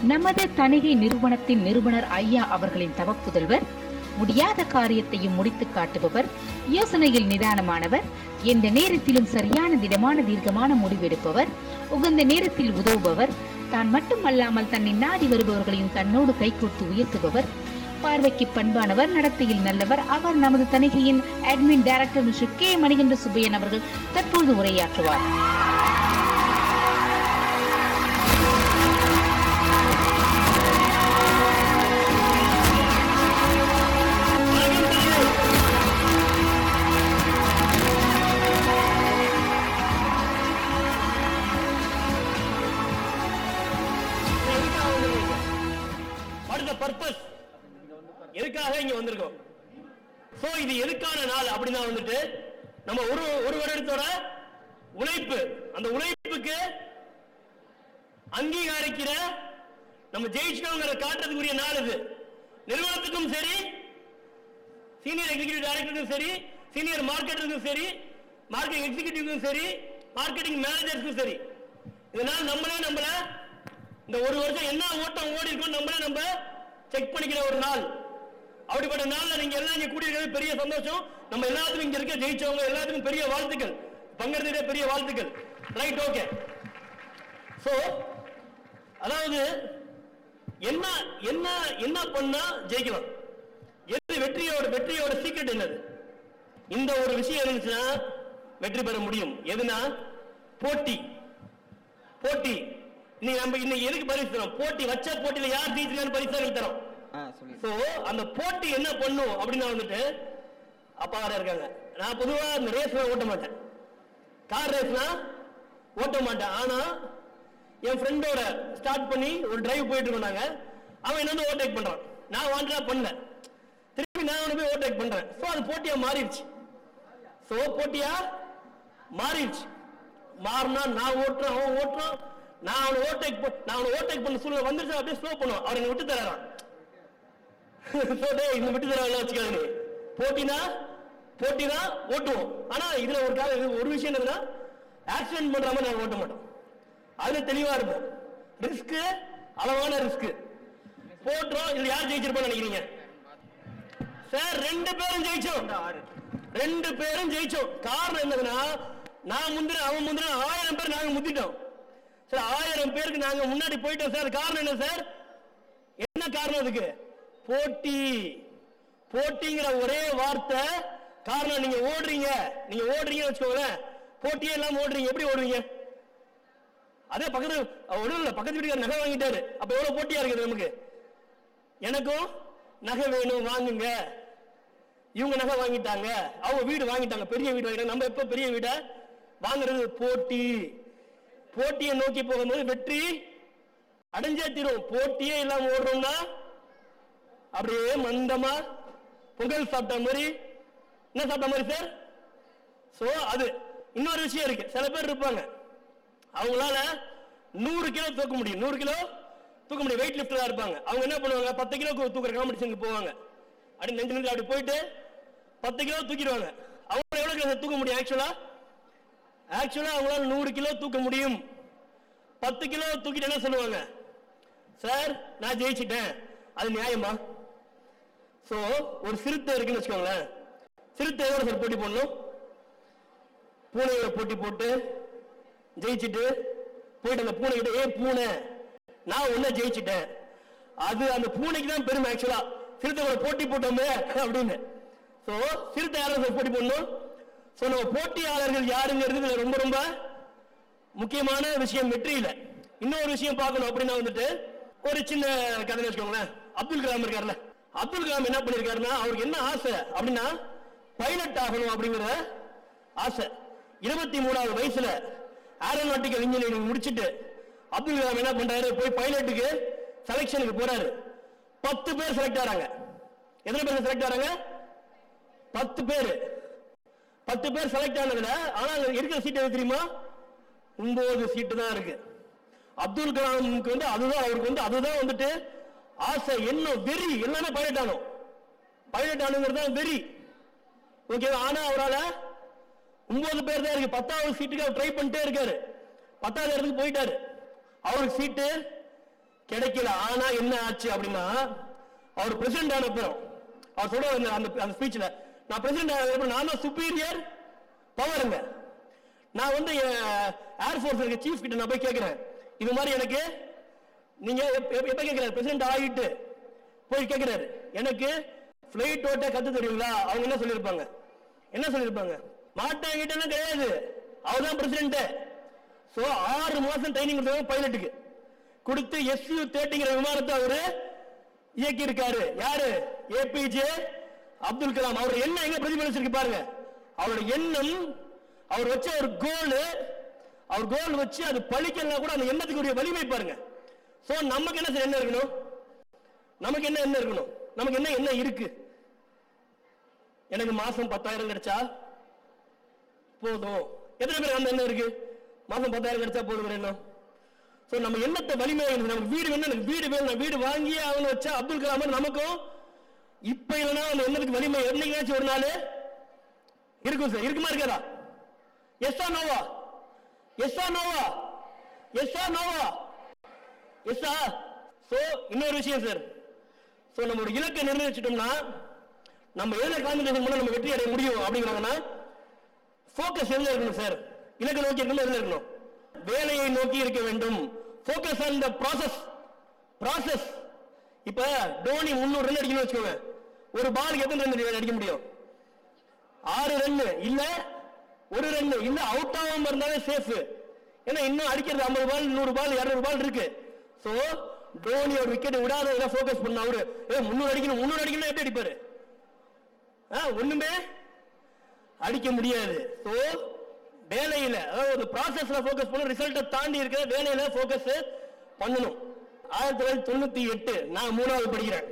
நமது தணிகை நிறுவனத்தின் நிறுவனர் ஐயா அவர்களின் தவப்புதல்வர் முடியாத காரியத்தையும் முடித்துக் காட்டுபவர் யோசனையில் நிதானமானவர் எந்த நேரத்திலும் சரியான திடமான தீர்க்கமான முடிவெடுப்பவர் உகந்த நேரத்தில் உதவுபவர் தான் மட்டுமல்லாமல் தன்னை நாடி வருபவர்களையும் தன்னோடு கைகோர்த்து உயர்த்துபவர் பார்வைக்கு பண்பானவர் நடத்தையில் நல்லவர் அவர் நமது தணிகையின் admin director mister K Manikanda Subbaiyan அவர்கள் தற்போது உரையாற்றுவார் வாட் இஸ் பர்பஸ் எதுக்காக இங்க வந்திருக்கோம் சோ இது எதுக்கான நாள் அப்படின்னா வந்துட்டு நம்ம ஒரு ஒரு வருடத்தோட உழைப்பு அந்த உழைப்புக்கு அங்கீகரிக்கிற நம்ம ஜெயிச்சிட்டோங்கிற காட்டுறதுக்குரிய நாள் இது நிறுவனத்துக்கும் சரி சீனியர் எக்ஸிகியூட்டிவ் டைரக்டருக்கும் சரி சீனியர் மார்க்கெட்டருக்கும் சரி மார்க்கெட்டிங் எக்ஸிகியூட்டிவ்க்கும் சரி மார்க்கெட்டிங் மேனேஜர்ஸ்க்கும் சரி இதனால் நம்மளே நம்மள இந்த ஒரு வருஷம் என்ன ஓட்டம் ஓடி இருக்கும் நம்மளே நம்ம செக் பண்ணிக்கிற ஒரு நாள் அப்படிப்பட்ட நாள்ல நீங்க எல்லாம் இங்க கூடியிருக்கிறது பெரிய சந்தோஷம் நம்ம எல்லாத்துக்கும் இங்க இருக்க ஜெயிச்சவங்க எல்லாத்துக்கும் பெரிய வாழ்த்துக்கள் பங்கெடுத்துக்கிற பெரிய வாழ்த்துக்கள் ரைட் ஓகே சோ அதாவது என்ன என்ன என்ன பண்ணா ஜெயிக்கலாம் எது வெற்றியோட வெற்றியோட சீக்ரெட் என்னது இந்த ஒரு விஷயம் இருந்துச்சுன்னா வெற்றி பெற முடியும் எதுனா போட்டி போட்டி இன்னைக்கு நம்ம இன்னைக்கு எதுக்கு பரிசு தரோம் போட்டி வச்ச போட்டியில யார் ஜெயிச்சிருக்கான்னு பரிசு தான் தரோம் ஆ சொல்லி சோ அந்த போட்டி என்ன பண்ணும் அப்படின்னா வந்துட்டு அப்பா வேற இருக்காங்க நான் பொதுவா இந்த ரேஸ் ஓட்ட மாட்டேன் கார் ரேஸ்னா ஓட்ட மாட்டேன் ஆனா என் ஃப்ரெண்டோட ஸ்டார்ட் பண்ணி ஒரு டிரைவ் போயிட்டு இருந்தாங்க அவன் என்ன வந்து ஓவர்டேக் பண்றான் நான் வாண்டா பண்ணல திருப்பி நான் அவனை போய் ஓவர்டேக் பண்றேன் சோ அது போட்டியா மாறிடுச்சு சோ போட்டியா மாறிடுச்சு மாறினா நான் ஓட்டுறேன் அவன் ஓட்டுறான் நான் அவனை ஓவர்டேக் நான் அவனை ஓவர்டேக் பண்ண சூழ்நிலை வந்துருச்சு அப்படியே ஸ்லோ பண்ணுவான் அவனை என்னை விட்டு தரான் So, டேய், இந்த விட்டு தரலாம் வச்சுக்காத நீ போட்டினா போட்டினா ஓட்டுவோம் ஆனா இதுல ஒரு கால இது ஒரு விஷயம் என்னன்னா ஆக்சிடென்ட் பண்ற மாதிரி நாங்க ஓட்ட மாட்டோம் அதுல தெளிவா இருப்போம் ரிஸ்க் அளவான ரிஸ்க் போட்டுறோம் இதுல யார் ஜெயிச்சிருப்போம்னு நினைக்கிறீங்க சார் ரெண்டு பேரும் ஜெயிச்சோம் ரெண்டு பேரும் ஜெயிச்சோம் காரணம் என்னதுன்னா நான் முந்தின அவன் முந்தின ஆயிரம் பேர் நாங்க முந்திட்டோம் சார் ஆயிரம் பேருக்கு நாங்க முன்னாடி போயிட்டோம் சார் காரணம் என்ன சார் என்ன காரணம் அதுக்கு போட்டி போட்டிங்கிற ஒரே வார்த்தை காரணம் நீங்க ஓடுறீங்க நீங்க ஓடுறீங்கன்னு வச்சுக்கோங்களேன் போட்டியே இல்லாம ஓடுறீங்க எப்படி ஓடுவீங்க அதே பக்கத்து ஒண்ணும் இல்ல பக்கத்து வீட்டுக்கார நகை வாங்கிட்டாரு அப்ப எவ்வளவு போட்டியா இருக்குது நமக்கு எனக்கும் நகை வேணும் வாங்குங்க இவங்க நகை வாங்கிட்டாங்க அவங்க வீடு வாங்கிட்டாங்க பெரிய வீடு வாங்கிட்டாங்க நம்ம எப்ப பெரிய வீடை வாங்குறது போட்டி போட்டியை நோக்கி போகும்போது வெற்றி அடைஞ்சே தீரும் போட்டியே இல்லாம ஓடுறோம்னா அப்படியே மந்தமா பொங்கல் சாப்பிட்ட மாதிரி என்ன சாப்பிட்ட மாதிரி சார் சோ அது இன்னொரு விஷயம் இருக்கு சில பேர் இருப்பாங்க அவங்களால நூறு கிலோ தூக்க முடியும் நூறு கிலோ தூக்க முடியும் வெயிட் லிஃப்டரா இருப்பாங்க அவங்க என்ன பண்ணுவாங்க பத்து கிலோ தூக்குற காம்படிஷனுக்கு போவாங்க அப்படி நெஞ்சு நெஞ்சு அப்படி போயிட்டு பத்து கிலோ தூக்கிடுவாங்க அவங்க எவ்வளவு கிலோ தூக்க முடியும் ஆக்சுவலா ஆக்சுவலா அவங்களால நூறு கிலோ தூக்க முடியும் பத்து கிலோ தூக்கிட்டு என்ன சொல்லுவாங்க சார் நான் ஜெயிச்சிட்டேன் அது நியாயமா சோ ஒரு சிறுத்தை இருக்குன்னு வச்சுக்கோங்களேன் சிறுத்தை எதோட சார் போட்டி போடணும் பூனையோட போட்டி போட்டு ஜெயிச்சிட்டு போயிட்டு அந்த பூனை கிட்ட ஏ பூனை நான் உன்ன ஜெயிச்சிட்டேன் அது அந்த பூனைக்கு தான் பெருமை ஆக்சுவலா சிறுத்தையோட போட்டி போட்டோமே அப்படின்னு சோ சிறுத்தை யாரும் சார் போட்டி போடணும் சோ நம்ம போட்டியாளர்கள் யாருங்கிறது இதுல ரொம்ப ரொம்ப முக்கியமான விஷயம் வெற்றியில இன்னொரு விஷயம் பார்க்கணும் அப்படின்னா வந்துட்டு ஒரு சின்ன கதை வச்சுக்கோங்களேன் அப்துல் கலாம் இருக்காருல்ல அப்துல் கலாம் என்ன பண்ணிருக்காருன்னா அவருக்கு என்ன ஆசை அப்படின்னா பைலட் ஆகணும் அப்படிங்கிற ஆசை இருபத்தி மூணாவது வயசுல ஏரோநாட்டிக்கல் இன்ஜினியரிங் முடிச்சிட்டு அப்துல் கலாம் என்ன பண்றாரு போய் பைலட்டுக்கு செலெக்ஷனுக்கு போறாரு பத்து பேர் செலக்ட் ஆறாங்க எத்தனை பேர் செலக்ட் ஆறாங்க பத்து பேர் பத்து பேர் செலக்ட் ஆனதுல ஆனா அங்க இருக்கிற சீட் எது தெரியுமா ஒன்பது சீட்டு தான் இருக்கு அப்துல் கலாமுக்கு வந்து அதுதான் அவருக்கு வந்து அதுதான் வந்துட்டு ஆசை எண்ணம் வெறி எல்லாமே பைலட் ஆனோம் பைலட் ஆனுங்கிறது தான் வெறி ஓகே ஆனா அவரால ஒன்பது பேர் தான் இருக்கு பத்தாவது சீட்டுக்கு அவர் ட்ரை பண்ணிட்டே இருக்காரு பத்தாவது இடத்துக்கு போயிட்டாரு அவருக்கு சீட்டு கிடைக்கல ஆனா என்ன ஆச்சு அப்படின்னா அவர் பிரசிடென்ட் ஆன அப்புறம் அவர் சொல்ற அந்த அந்த அந்த ஸ்பீச்ல நான் பிரசிடென்ட் ஆன அப்புறம் நான் தான் சுப்பீரியர் பவருங்க நான் வந்து ஏர்ஃபோர்ஸ் இருக்க சீஃப் கிட்ட நான் போய் கேட்கிறேன் இது மாதிரி எனக்கு நீங்க எப்ப எப்ப- எப்ப கேட்கிறாரு பிரசிடென்ட் ஆகிட்டு போய் கேட்கிறாரு எனக்கு ஃபிளைட் ஓட்ட கத்து தெரியுங்களா அவங்க என்ன சொல்லியிருப்பாங்க என்ன சொல்லியிருப்பாங்க மாட்டாங்கிட்டலாம் கிடையாது அவர் தான் பிரசிடென்ட் சோ ஆறு மாசம் ட்ரைனிங் கொடுத்தாங்க பைலட்டுக்கு கொடுத்து எஸ்யூ தேர்ட்டிங்கிற விமானத்தை அவரு இயக்கி இருக்காரு யாரு ஏபிஜே அப்துல் கலாம் அவர் என்ன எங்க பிரதிபலிச்சிருக்கு பாருங்க அவரோட எண்ணம் அவர் வச்ச ஒரு கோல் அவர் கோல் வச்சு அது பழிக்கலாம் கூட அந்த எண்ணத்துக்குரிய வலிமை பாருங்க சோ நமக்கு என்ன சார் என்ன இருக்கணும் நமக்கு என்ன என்ன இருக்கணும் நமக்கு என்ன என்ன இருக்கு எனக்கு மாசம் பத்தாயிரம் கிடைச்சா போதும் எத்தனை பேர் அந்த எண்ணம் இருக்கு மாசம் பத்தாயிரம் கிடைச்சா போதும் எண்ணம் சோ நம்ம எண்ணத்தை வலிமை நமக்கு வீடு வேணும் எனக்கு வீடு வேணும் நான் வீடு வாங்கியே அவனு வச்சா அப்துல் கலாம் மாதிரி நமக்கும் இப்ப இல்லைன்னா அந்த எண்ணத்துக்கு வலிமை என்னைக்காச்சும் ஒரு நாள் இருக்கும் சார் இருக்குமா இருக்காதா எஸ்ஆ நோவா எஸ்ஆ நோவா எஸ்ஆ நோவா எஸ்ஆ சோ இன்னொரு விஷயம் சார் சோ நம்மளோட இலக்கை நிர்ணயிச்சிட்டோம்னா நம்ம எதுல கான்சன்ட்ரேஷன் பண்ணா நம்ம வெற்றி அடைய முடியும் அப்படிங்கிறாங்கன்னா ஃபோக்கஸ் எதுல இருக்கணும் சார் இலக்கை நோக்கி இருக்கணும் எதுல இருக்கணும் வேலையை நோக்கி இருக்க வேண்டும் focus on the process process இப்ப டோனி 300 ரன் அடிக்கணும்னு வச்சுக்கோங்க ஒரு பாலுக்கு எத்தனை ரன் அடிக்க முடியும் ஆறு ரன் இல்ல ஒரு ரன் இல்ல அவுட் ஆகாம இருந்தாலே சேஃப் ஏன்னா இன்னும் அடிக்கிறது 50 பால் 100 பால் 200 பால் இருக்கு சோ டோனி ஒரு விக்கெட் விடாத இதை ஃபோக்கஸ் பண்ண அவரு ஏ 300 அடிக்கணும் 300 அடிக்கணும் எப்படி அடிப்பாரு ஆ, ஒண்ணுமே அடிக்க முடியாது சோ வேலையில அதாவது ஒரு ப்ராசஸ்ல ஃபோக்கஸ் பண்ணணும் ரிசல்ட்டை தாண்டி இருக்கிற வேலையில ஃபோக்கஸ் பண்ணணும் ஆயிரத்தி தொள்ளாயிரத்தி தொண்ணூத்தி எட்டு நான் மூணாவது படிக்கிறேன்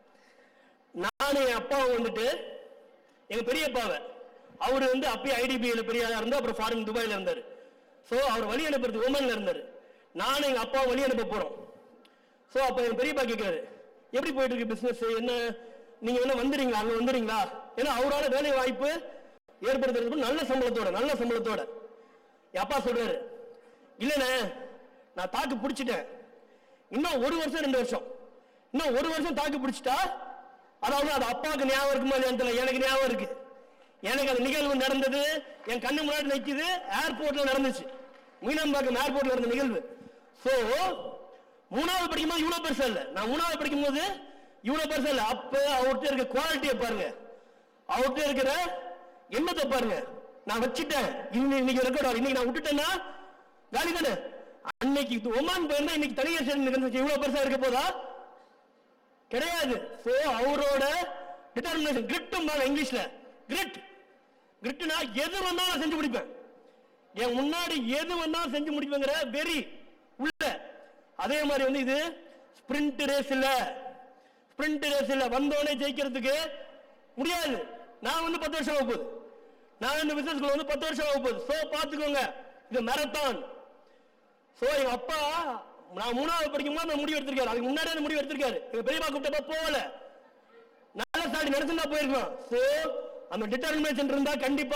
நான் என் அப்பாவும் வந்துட்டு எங்க பெரியப்பாவை அவர் வந்து அப்பயே ஐடிபிஐல பெரிய ஆளா இருந்தா அப்புறம் ஃபாரின் துபாயில இருந்தாரு சோ அவர் வழி அனுப்புறது ஓமன்ல இருந்தாரு நானும் எங்க அப்பா வழி அனுப்ப போறோம் சோ அப்ப எங்க பெரியப்பா கேட்கிறாரு எப்படி போயிட்டு இருக்கு பிசினஸ் என்ன நீங்க என்ன வந்துறீங்களா அங்க வந்துறீங்களா ஏன்னா அவரால வேலை வாய்ப்பு ஏற்படுத்துறது நல்ல சம்பளத்தோட நல்ல சம்பளத்தோட என் அப்பா சொல்றாரு இல்லண்ணே நான் தாக்கு பிடிச்சிட்டேன் இன்னும் ஒரு வருஷம் ரெண்டு வருஷம் இன்னும் ஒரு வருஷம் தாக்கு பிடிச்சிட்டா அதாவது அது அப்பாவுக்கு ஞாபகம் இருக்குமா இல்லையான்னு தெரியல எனக்கு ஞாபகம் இருக்கு எனக்கு அந்த நிகழ்வு நடந்தது என் கண்ணு முன்னாடி நிக்குது ஏர்போர்ட்ல நடந்துச்சு மீனம்பாக்கம் ஏர்போர்ட்ல நடந்த நிகழ்வு சோ மூணாவது படிக்கும்போது இவ்வளவு பெருசா இல்ல நான் மூணாவது படிக்கும்போது இவ்வளவு பெருசா இல்ல அப்ப அவர்கிட்ட இருக்க குவாலிட்டியை பாருங்க அவர்கிட்ட இருக்கிற எண்ணத்தை பாருங்க நான் வச்சிட்டேன் இன்னி- இன்னைக்கு ரெக்கார்ட் ஆகும் இன்னைக்கு நான் விட்டுட்டேன்னா காலி தானே அன்னைக்கு இது ஒமான் போயிருந்தா இன்னைக்கு தனியார் சேர்ந்து இவ்வளவு பெருசா இருக்க போதா கிடையாது சோ அவரோட டிட்டர்மினேஷன் கிரிட்டும் இங்கிலீஷ்ல கிரிட் கிரிட்னா எது வந்தாலும் நான் செஞ்சு முடிப்பேன் என் முன்னாடி எது வந்தாலும் செஞ்சு முடிப்பேங்கிற வெறி உள்ள அதே மாதிரி வந்து இது ஸ்பிரிண்ட் ரேஸ் இல்ல ஸ்பிரிண்ட் ரேஸ் இல்ல வந்தோடனே ஜெயிக்கிறதுக்கு முடியாது நான் வந்து பத்து வருஷம் ஆக போகுது நான் இந்த பிசினஸ்க்குள்ள வந்து பத்து வருஷம் ஆக போகுது சோ பாத்துக்கோங்க இது மேரத்தான் சோ எங்க அப்பா நான் மூணாவது படிக்கும் போது அந்த முடிவு எடுத்திருக்காரு அதுக்கு முன்னாடியே அந்த முடிவு எடுத்திருக்காரு எங்க பெரியப்பா கூப்பிட்டப்ப போகல நல்ல சாடி நடந்துதான் போயிருக்கலாம் சோ அந்த டிட்டர்மினேஷன் இருந்தா கண்டிப்பா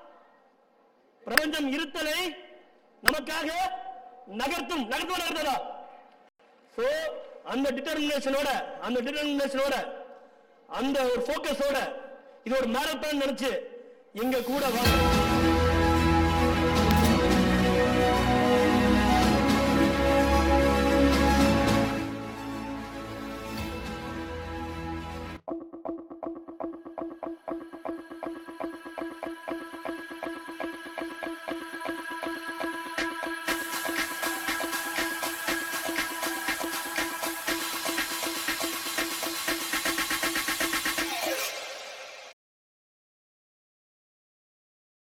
பிரபஞ்சம் இருத்தலை நமக்காக நகர்த்தும் நகர்த்துவ நகர்த்ததா சோ அந்த டிட்டர்மினேஷனோட அந்த டிட்டர்மினேஷனோட அந்த ஒரு ஃபோக்கஸோட இது ஒரு மேரத்தான் நினைச்சு எங்க கூட வாங்க